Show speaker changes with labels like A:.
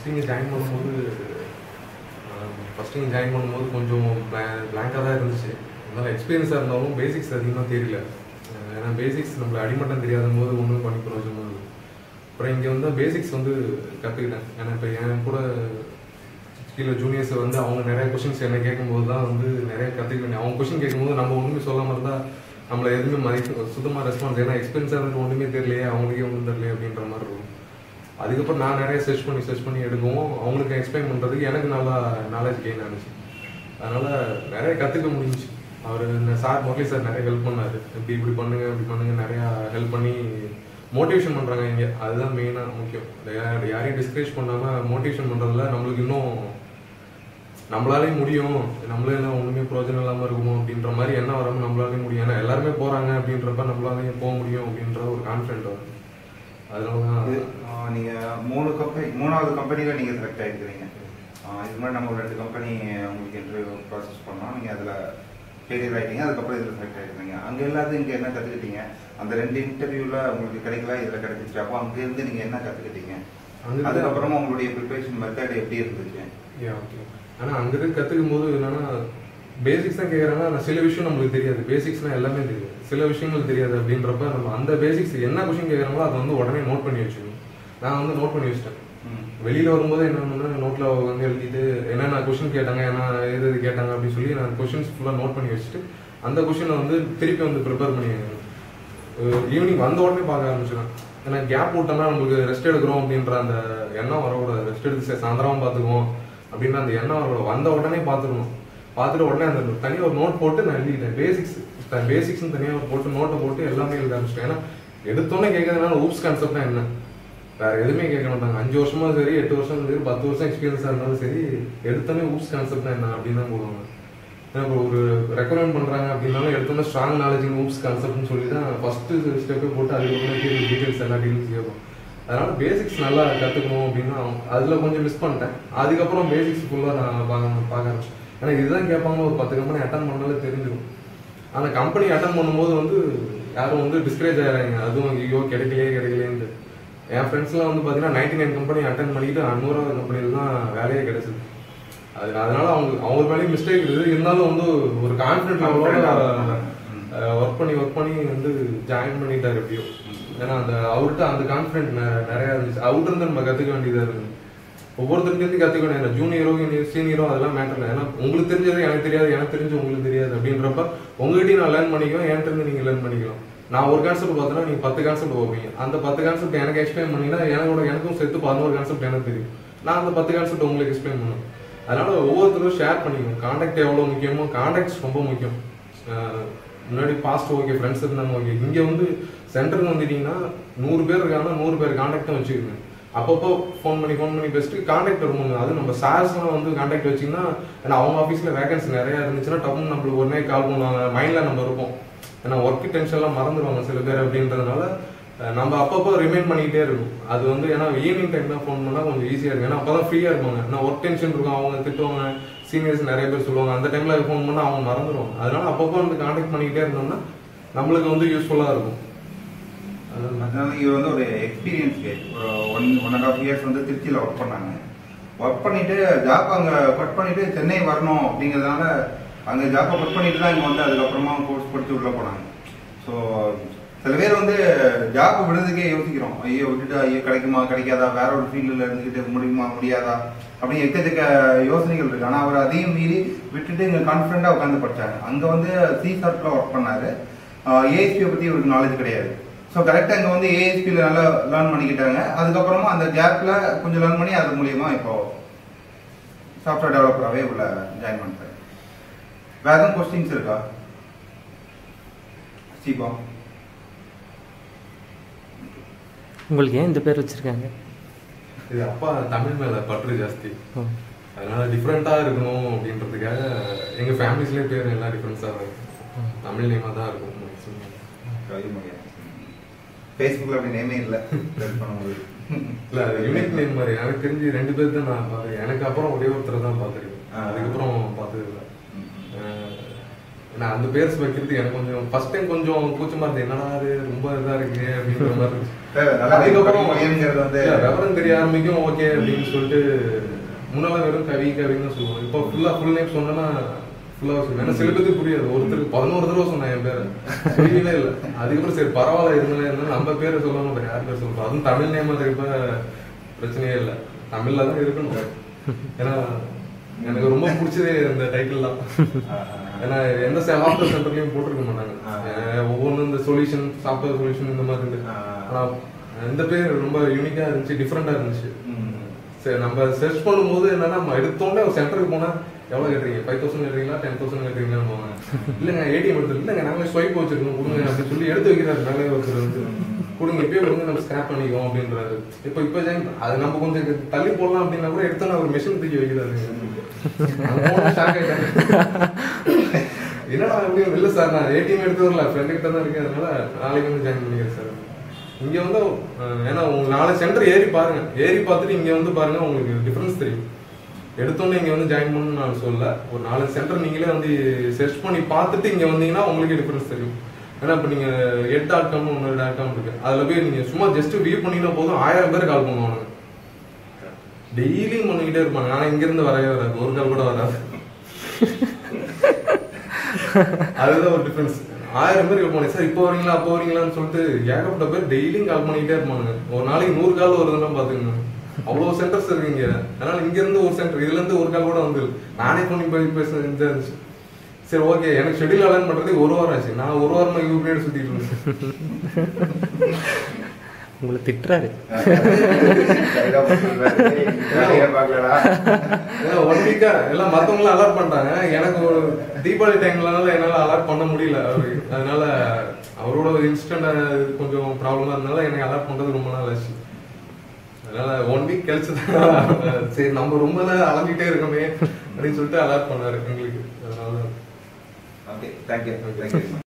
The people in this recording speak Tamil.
A: ஃபஸ்ட்டு இங்கே ஜாயின் பண்ணும்போது ஃபஸ்ட்டு இங்கே ஜாயின் பண்ணும்போது கொஞ்சம் பிளாங்காக தான் இருந்துச்சு அதனால் எக்ஸ்பீரியன்ஸாக இருந்தாலும் பேசிக்ஸ் அதிகமாக தெரியல அஹ் ஏன்னா பேசிக்ஸ் நம்மள அடிமட்டம் தெரியாத போது ஒன்றும் பண்ணி பிரயோஜனம் இல்லை அப்புறம் இங்கே வந்து பேசிக்ஸ் வந்து கற்றுக்கிட்டேன் ஏன்னா இப்போ என் கூட கீழே ஜூனியர்ஸ் வந்து அவங்க நிறைய கொஷின்ஸ் என்ன கேட்கும்போது தான் வந்து நிறைய கற்றுக்கிட்டேன் அவங்க கொஷின் கேட்கும்போது நம்ம ஒன்றுமே சொல்லாமல் இருந்தால் நம்மள எதுவுமே மதிக்க சுத்தமாக ரெஸ்பான்ஸ் ஏன்னா எக்ஸ்பீரியன்ஸாக இருந்துட்டு ஒன்றுமே தெரியலையே அவங்களுக்கே ஒன்றும் தெரியலையே அப்படின்ற மாதிரி இருக்கும் அதுக்கப்புறம் நான் நிறைய சர்ச் பண்ணி சர்ச் பண்ணி எடுக்கவும் அவங்களுக்கு எக்ஸ்பிளைன் பண்ணுறதுக்கு எனக்கு நல்லா நாலேஜ் கெயின் ஆனிச்சு அதனால நிறைய கற்றுக்க முடிஞ்சுச்சு அவர் இந்த சார் முரளி சார் நிறைய ஹெல்ப் பண்ணாரு இப்படி இப்படி பண்ணுங்க இப்படி பண்ணுங்க நிறையா ஹெல்ப் பண்ணி மோட்டிவேஷன் பண்ணுறாங்க இங்கே அதுதான் மெயினாக முக்கியம் யா- யாரையும் டிஸ்கரேஜ் பண்ணாமல் மோட்டிவேஷன் பண்ணுறதுல நம்மளுக்கு இன்னும் நம்மளாலே முடியும் நம்மளே எல்லாம் ஒன்றுமே பிரயோஜனம் இல்லாமல் இருக்குமோ அப்படின்ற மாதிரி என்ன வராமல் நம்மளாலே முடியும் ஏன்னா எல்லாருமே போகிறாங்க அப்படின்றப்ப நம்மளாலையும் போக முடியும் அப்படின்ற ஒரு கான்ஃபிடென்ட் வரும் அதனால தான்
B: இது, ஆஹ் நீங்க மூணு கம்பெனி மூணாவது கம்பெனில நீங்க செலக்ட் ஆயிருக்கிறீங்க ஆஹ் இதுக்கு முன்னாடி நம்ம ஒரு ரெண்டு கம்பெனி உங்களுக்கு இன்டர்வியூ ப்ராசஸ் பண்ணோம் நீங்க அதுல ஃபெயிலியர் ஆயிட்டீங்க அதுக்கப்புறம் இதுல செலக்ட் ஆயிருக்கீங்க அங்க எல்லாத்தையும் இங்க என்ன கத்துக்கிட்டீங்க அந்த ரெண்டு இன்டர்வியூல உங்களுக்கு கிடைக்கல இதுல கிடைச்சிச்சு அப்போ அங்க இருந்து நீங்க என்ன கத்துக்கிட்டீங்க
A: அங்க
B: அதுக்கப்புறமா உங்களுடைய ப்ரிப்பரேஷன் மெத்தட் எப்படி இருந்துச்சு
A: Yeah, okay. ஆனா அங்க இருந்து கத்துக்கும் போது என்னன்னா பேசிக்ஸ் தான் கேக்குறாங்க ஆனா சில விஷயம் நம்மளுக்கு தெரியாது பேசிக்ஸ்னா எல்லாமே தெரியும் சில விஷயங்கள் தெரியாது அப்படின்றப்ப நம்ம அந்த பேசிக்ஸ் என்ன கொஷின் கேக்குறாங்களோ அதை வந்து உடனே நோட் பண்ணி வச்சுக்கணும் நான் வந்து நோட் பண்ணி வச்சிட்டேன்
B: ம்.
A: வெளியில வரும்போது என்ன பண்ணா நோட்ல வந்து எழுதிட்டு என்னென்ன கொஷின் கேட்டாங்க என்ன எது எது கேட்டாங்க அப்படின்னு சொல்லி நான் கொஷின்ஸ் ஃபுல்லா நோட் பண்ணி வச்சுட்டு அந்த கொஷினை வந்து திருப்பி வந்து ப்ரிப்பேர் பண்ணி ஈவினிங் வந்த உடனே பார்க்க ஆரம்பிச்சிடும் ஏன்னா கேப் விட்டோம்னா நம்மளுக்கு ரெஸ்ட் எடுக்கிறோம் அப்படின்ற அந்த எண்ணம் வரக்கூடாது ரெஸ்ட் எடுத்து சரி, சாயந்தரமா பார்த்துக்குவோம் அப்படின்ற அந்த எண்ணம் வரக்கூடாது வந்த உடனே பார்த்துக்கணும் பார்த்துட்டு உடனே அந்த தனியாக ஒரு நோட் போட்டு நான் எழுதிட்டேன் பேசிக்ஸ் பேசிக்ஸ் தனியாக ஒரு போட்டு நோட்டை போட்டு எல்லாமே எழுத ஆரம்பிச்சிட்டேன் ஏன்னா எடுத்தோன்னே கேட்கறதுனால ஊப்ஸ் கான்செப்ட்னா என்ன வேற எதுவுமே கேட்க மாட்டாங்க அஞ்சு வருஷமா சரி எட்டு வருஷம் சரி பத்து வருஷம் எக்ஸ்பீரியன்ஸா இருந்தாலும் சரி எடுத்தோன்னே ஊப்ஸ் கான்செப்ட்னா என்ன அப்படின்னு தான் போடுவாங்க ஏன்னா இப்போ ஒரு ரெக்கமெண்ட் பண்றாங்க அப்படின்னாலும் எடுத்தோன்னே ஸ்ட்ராங் நாலேஜ் ஊப்ஸ் கான்செப்ட்னு சொல்லி தான் ஃபர்ஸ்ட் ஸ்டெப்பே போட்டு அதுக்கப்புறம் கீழே டீடைல்ஸ் எல்லா டீடைல்ஸ் கேட்கும் அதனால பேசிக்ஸ் நல்லா கத்துக்கணும் அப்படின்னா அதுல கொஞ்சம் மிஸ் பண்ணிட்டேன் அதுக்கப்புறம் பேசிக்ஸ் ஃபுல்லா நான் பார்க்க பார்க்க ஆரம்பிச்சேன் ஏன்னா இதுதான் கேட்பாங்க ஒரு பத்து கம்பெனி அட்டன் பண்ணாலே தெரிஞ்சிடும் ஆனா கம்பெனி அட்டன் பண்ணும்போது வந்து யாரும் வந்து டிஸ்கரேஜ் ஆகிறாங்க அதுவும் ஐயோ கிடைக்கலையே கிடைக்கலையேன்னு என் ஃப்ரெண்ட்ஸ்லாம் வந்து பார்த்தீங்கன்னா நைன்டி நைன் கம்பெனி அட்டன் பண்ணிட்டு நூறாவது கம்பெனியில் தான் வேலையே கிடைச்சது அது அதனால அவங்க அவங்க மேலேயும் மிஸ்டேக் இருக்குது இருந்தாலும் வந்து ஒரு கான்ஃபிடென்ட் லெவலோட ஒர்க் பண்ணி ஒர்க் பண்ணி வந்து ஜாயின் பண்ணிட்டாரு எப்படியோ ஏன்னா அந்த அவர்கிட்ட அந்த கான்ஃபிடென்ட் நிறைய இருந்துச்சு அவர்கிட்ட இருந்து நம்ம கற்றுக்க வேண்டியதாக இருக்குது ஒவ்வொருத்தருக்கும் கற்றுக்க வேண்டியது ஜூனியரோ சீனியரோ அதெல்லாம் மேட்டர் இல்லை ஏன்னா உங்களுக்கு தெரிஞ்சது எனக்கு தெரியாது எனக்கு தெரிஞ்சு உங்களுக்கு தெரியாது அப்படின்றப்ப உங்ககிட்டயும் நான் லேர்ன் பண்ணிக்குவேன் என்கிட்ட இருந்து நீங்க லேர்ன் பண்ணிக்கலாம் நான் ஒரு கான்செப்ட் பார்த்தோன்னா நீங்க பத்து கான்செப்ட் வைப்பீங்க அந்த பத்து கான்செப்ட் எனக்கு எக்ஸ்பிளைன் பண்ணீங்கன்னா எனக்கோட எனக்கும் சேர்த்து பதினோரு கான்செப்ட் எனக்கு தெரியும் நான் அந்த பத்து கான்செப்ட் உங்களுக்கு எக்ஸ்பிளைன் பண்ணுவேன் அதனால ஒவ்வொருத்தரும் ஷேர் பண்ணிக்கணும் கான்டாக்ட் எவ்வளவு முக்கியமோ கான்டாக்ட்ஸ் ரொம்ப முக்கியம் அஹ் முன்னாடி பாஸ்ட் ஓகே ஃப்ரெண்ட்ஸ் இருந்தாங்க ஓகே இங்க வந்து சென்டருக்கு வந்துட்டீங்கன்னா நூறு பேர் இருக்காங்கன்னா நூறு பேர் கான்டாக்டும் வச்சுக்கோங்க அப்பப்போ ஃபோன் பண்ணி ஃபோன் பண்ணி பேசிட்டு கான்டாக்ட் வரும்போது அது நம்ம சார்ஸ்லாம் வந்து கான்டாக்ட் வச்சிங்கன்னா ஏன்னா அவங்க ஆஃபீஸில் வேகன்சி நிறைய இருந்துச்சுன்னா டப்புன்னு நம்மளுக்கு உடனே கால் பண்ணுவாங்க மைண்டில் நம்ம இருப்போம் ஏன்னா ஒர்க் டென்ஷன்லாம் மறந்துடுவாங்க சில பேர் அப்படின்றதுனால அஹ், நம்ம அப்பப்போ ரிமைண்ட் பண்ணிக்கிட்டே இருக்கும் அது வந்து ஏன்னா ஈவினிங் டைம் தான் ஃபோன் பண்ணால் கொஞ்சம் ஈஸியாக இருக்கும் ஏன்னா அப்போ தான் ஃப்ரீயாக இருப்பாங்க ஏன்னா ஒர்க் டென்ஷன் இருக்கும் அவங்க திட்டுவாங்க சீனியர்ஸ் நிறைய பேர் சொல்லுவாங்க அந்த டைமில் ஃபோன் பண்ணால் அவங்க மறந்துடுவாங்க அதனால அப்பப்போ வந்து கான்டாக்ட் பண்ணிக்கிட்டே இருந்தோம்னா நம்மளுக்கு வந்து யூஸ்ஃபுல்லாக இருக்கும் அது-
B: அதனால இவர் வந்து ஒரு எக்ஸ்பீரியன்ஸ் ஒரு one one and half years வந்து திருச்சியில் ஒர்க் பண்ணாங்க ஒர்க் பண்ணிட்டு ஜாப் அங்கே கட் பண்ணிட்டு சென்னை வரணும் அப்படிங்கிறதுனால அங்கே ஜாப்பை கட் பண்ணிட்டு தான் இங்கே வந்து அதுக்கப்புறமா கோர்ஸ் படிச்சு உள்ளே போனாங்க ஸோ சில பேர் வந்து ஜாப் விடுறதுக்கே யோசிக்கிறோம் ஐயோ விட்டுட்டு ஐயோ கிடைக்குமா கிடைக்காதா வேற ஒரு ஃபீல்டில் இருந்துக்கிட்டு முடியுமா முடியாதா அப்படின்னு எக்கச்சக்க யோசனைகள் இருக்கு ஆனால் அவர் அதையும் மீறி விட்டுட்டு இங்கே கான்ஃபிடண்டாக உட்காந்து படிச்சாங்க அங்கே வந்து சி சார்ட்டில் ஒர்க் பண்ணாரு ஏஎஸ்பியை பற்றி இவருக்கு நாலேஜ் கிடையாது ஸோ கரெக்டாக இங்கே வந்து ஏஎஸ்பியில் நல்லா லேர்ன் பண்ணிக்கிட்டாங்க அதுக்கப்புறமா அந்த கேப்பில் கொஞ்சம் லேர்ன் பண்ணி அது மூலியமா இப்போ சாஃப்ட்வேர் டெவலப்பராகவே உள்ள ஜாயின் பண்ணிட்டாரு வேற எதுவும் கொஸ்டின்ஸ் இருக்கா சீபா
C: உங்களுக்கு ஏன் இந்த பேர் வச்சிருக்காங்க
A: இது அப்பா தமிழ் மேல பற்று ஜாஸ்தி
C: ஓ.
A: அதனால டிஃப்ரெண்டா இருக்கணும் அப்படின்றதுக்காக எங்க ஃபேமிலிஸ்லயே பேர் எல்லாம் டிஃப்ரென்ஸா இருக்கும் தமிழ் நேமா தான் இருக்கும் மேக்ஸிமம்
B: கவிமொழியா ஃபேஸ்புக்கில் அப்படி நேமே இல்லை செர்ச் பண்ணும்போது
A: இல்ல அது யூனிக் நேம் மாதிரி எனக்கு தெரிஞ்சு ரெண்டு பேர் தான் நான் பாத்தேன் எனக்கு அப்புறம் ஒரே ஒருத்தர் தான் பார்த்துருக்கேன்
B: ஆ.
A: அதுக்கப்புறம் பார்த்தது இல்லை
B: ம்.
A: நான் அந்த பேர் வைக்கிறதுக்கு எனக்கு கொஞ்சம் ஃபர்ஸ்ட் டைம் கொஞ்சம் கூச்சமா இருந்தது என்னடா அது ரொம்ப இதா இருக்கு அப்படின்ற மாதிரி இருந்துச்சு
B: இல்ல, நல்லா
A: அதுக்கப்புறம்
B: பையன்ங்கிறது வந்து
A: இல்ல, விவரம் தெரிய ஆரம்பிக்கும் ஓகே அப்படின்னு சொல்லிட்டு முன்னால வெறும் கவி கவின்னு தான் சொல்லுவோம் இப்போ ஃபுல்லா ஃபுல் நேம் சொன்னா ஃபுல்லா சொல்லுவேன் ஏன்னா சில பேருக்கு புரியாது ஒருத்தருக்கு பதினோரு தடவை சொன்னேன் என் பேரை புரியவே இல்லை அதுக்கப்புறம் சரி பரவாயில்ல இருந்தாலும் இருந்தாலும் நம்ம பேரை சொல்லாம வேற யார் பேர் சொல்றோம் அதுவும் தமிழ் நேம் இருக்கப்ப பிரச்சனையே இல்லை தமிழ்ல தான் இருக்கணும் ஏன்னா எனக்கு ரொம்ப பிடிச்சதே இந்த டைட்டில் தான் ஏன்னா எந்த சாஃப்ட்வேர் சென்டர்லயும் போட்டிருக்க மாட்டாங்க
B: ஆ.
A: அஹ் ஒவ்வொன்றும் இந்த சொல்யூஷன் சாஃப்ட்வேர் சொல்யூஷன் இந்த மாதிரி இருந்து
B: ஆ.
A: ஆனா இந்த பேர் ரொம்ப யூனிக்கா இருந்துச்சு டிஃப்ரெண்டா இருந்துச்சு
B: ம்.
A: சரி நம்ம சர்ச் பண்ணும்போது என்னன்னா நம்ம எடுத்தோடனே ஒரு சென்டருக்கு போனா எவ்வளவு கேட்டுறீங்க ஃபைவ் தௌசண்ட் கேட்டுறீங்களா டென் தௌசண்ட் கேட்டுறீங்களான்னு போவாங்க இல்லைங்க ஏடிஎம் எடுத்து இல்லைங்க நாங்களே ஸ்வைப் வச்சிருக்கோம் கொடுங்க அப்படின்னு சொல்லி எடுத்து வைக்கிறாரு மேலே ஒருத்தர் வந்து கொடுங்க இப்பயே கொடுங்க நம்ம ஸ்கிராப் பண்ணிக்குவோம் அப்படின்றாரு இப்போ இப்போ ஜாயின் அது நம்ம கொஞ்சம் தள்ளி போடலாம் அப்படின்னா கூட எடுத்தோன்னா ஒரு மிஷின் தூக்கி வைக்கிறாரு ஷாக் ஆயிட்டாங்க என்னடா அப்படின்னு இல்ல சார் நான் ஏடிஎம் எடுத்து வரல ஃப்ரெண்டு கிட்ட தான் இருக்கேன் அதனால நாளைக்கு வந்து ஜாயின் பண்ணிக்கிறேன் சார் இங்க வந்து அஹ், ஏன்னா உங்க நாலு சென்டர் ஏறி பாருங்க ஏறி பார்த்துட்டு இங்க வந்து பாருங்க உங்களுக்கு டிஃபரன்ஸ் தெரியும் எடுத்தோன்னே இங்க வந்து ஜாயின் பண்ணணும்னு நான் சொல்லல ஒரு நாலு சென்டர் நீங்களே வந்து சர்ச் பண்ணி பார்த்துட்டு இங்க வந்தீங்கன்னா உங்களுக்கு டிஃபரன்ஸ் தெரியும் ஏன்னா இப்போ நீங்க எட் டாட் காம் ஒன்று டாட் காம் இருக்கு அதுல போய் நீங்க சும்மா ஜஸ்ட் வியூ பண்ணீங்கன்னா போதும் ஆயிரம் பேர் கால் பண்ணுவாங்க டெய்லியும் பண்ணிக்கிட்டே இருப்பாங்க ஆனா இங்க இருந்து வரவே வராது ஒரு கால் கூட வராது அதுதான் ஒரு டிஃபரன்ஸ் ஆயிரம் பேர் கால் பண்ணி சார் இப்போ வரீங்களா அப்போ வரீங்களான்னு சொல்லிட்டு ஏகப்பட்ட பேர் டெய்லியும் கால் பண்ணிக்கிட்டே இருப்பாங்க ஒரு நாளைக்கு நூறு கால் வருதுன்னா பாத்துக்கங்க அவ்வளவு சென்டர்ஸ் இருக்கு இங்க அதனால இங்க இருந்து ஒரு சென்டர் இதுல இருந்து ஒரு கால் கூட வந்து நானே பண்ணி போய் பேச இருந்துச்சு சரி ஓகே எனக்கு ஷெட்யூல் அலைன் பண்றதுக்கு ஒரு வாரம் ஆச்சு நான் ஒரு வாரமா யூபிஐ சுத்திட்டு இருந்தேன்
C: உங்களை திட்டுறாரு
B: கைதா போட்டுருக்காரு. ஏய், வேலையே பார்க்கலடா.
A: ஒன் வீக்கா எல்லாம் மத்தவங்க அலர்ட் பண்ணிட்டாங்க எனக்கு ஒரு தீபாவளி டைம்லனால என்னால அலர்ட் பண்ண முடியல அவரு அதனால அவரோட இன்ஸ்டன்ட் கொஞ்சம் ப்ராப்ளமா இருந்தனால எனக்கு அலர்ட் பண்றது ரொம்ப நாள் ஆச்சு அதனால ஒன் வீக் கழிச்சு தான் சரி நம்ம ரொம்ப நேரம் அலைஞ்சிட்டே இருக்கோமே அப்படின்னு சொல்லிட்டு அலர்ட் பண்ணாரு எங்களுக்கு அதனால
B: Okay, thank you. Thank you.